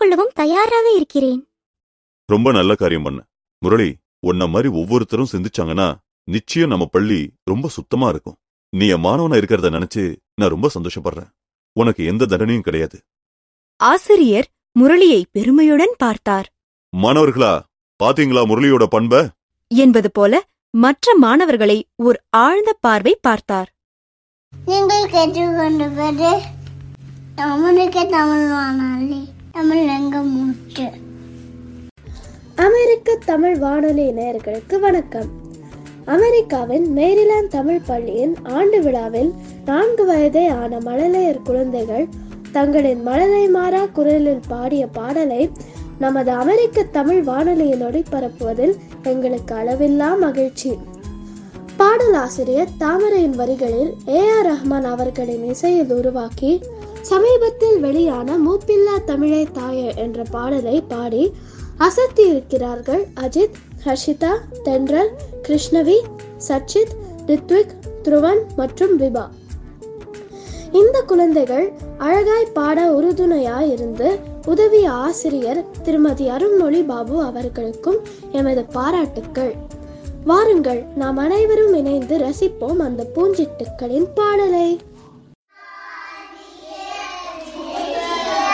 ஏற்றுக்கொள்ளவும் தயாராக இருக்கிறேன் ரொம்ப நல்ல காரியம் பண்ண முரளி உன்ன மாதிரி ஒவ்வொருத்தரும் சிந்திச்சாங்கன்னா நிச்சயம் நம்ம பள்ளி ரொம்ப சுத்தமா இருக்கும் நீ என் மாணவனா இருக்கிறத நினைச்சு நான் ரொம்ப சந்தோஷப்படுறேன் உனக்கு எந்த தண்டனையும் கிடையாது ஆசிரியர் முரளியை பெருமையுடன் பார்த்தார் மாணவர்களா பாத்தீங்களா முரளியோட பண்ப என்பது போல மற்ற மாணவர்களை ஒரு ஆழ்ந்த பார்வை பார்த்தார் நீங்கள் கேட்டுக்கொண்டிருப்பது தமிழுக்கு தமிழ் வானொலி தமிழ் எங்க மூச்சு அமெரிக்க தமிழ் வானொலி நேயர்களுக்கு வணக்கம் அமெரிக்காவின் மேரிலாந்து தமிழ் பள்ளியின் ஆண்டு விழாவில் நான்கு வயதே ஆன மழலையர் குழந்தைகள் தங்களின் மழலை மாறா குரலில் பாடிய பாடலை நமது அமெரிக்க தமிழ் வானொலியில் ஒளிபரப்புவதில் எங்களுக்கு அளவில்லா மகிழ்ச்சி பாடலாசிரியர் தாமரையின் வரிகளில் ஏ ஆர் ரஹ்மான் அவர்களின் இசையில் உருவாக்கி சமீபத்தில் வெளியான மூப்பில்லா தமிழே தாயே என்ற பாடலை பாடி அசத்தி இருக்கிறார்கள் அஜித் ஹர்ஷிதா தென்றல் கிருஷ்ணவி சச்சித் ரித்விக் துருவன் மற்றும் விபா இந்த குழந்தைகள் அழகாய் பாட உறுதுணையாய் இருந்து உதவிய ஆசிரியர் திருமதி அருண்மொழி பாபு அவர்களுக்கும் எமது பாராட்டுக்கள் வாருங்கள் நாம் அனைவரும் இணைந்து ரசிப்போம் அந்த பூஞ்சிட்டுக்களின் பாடலை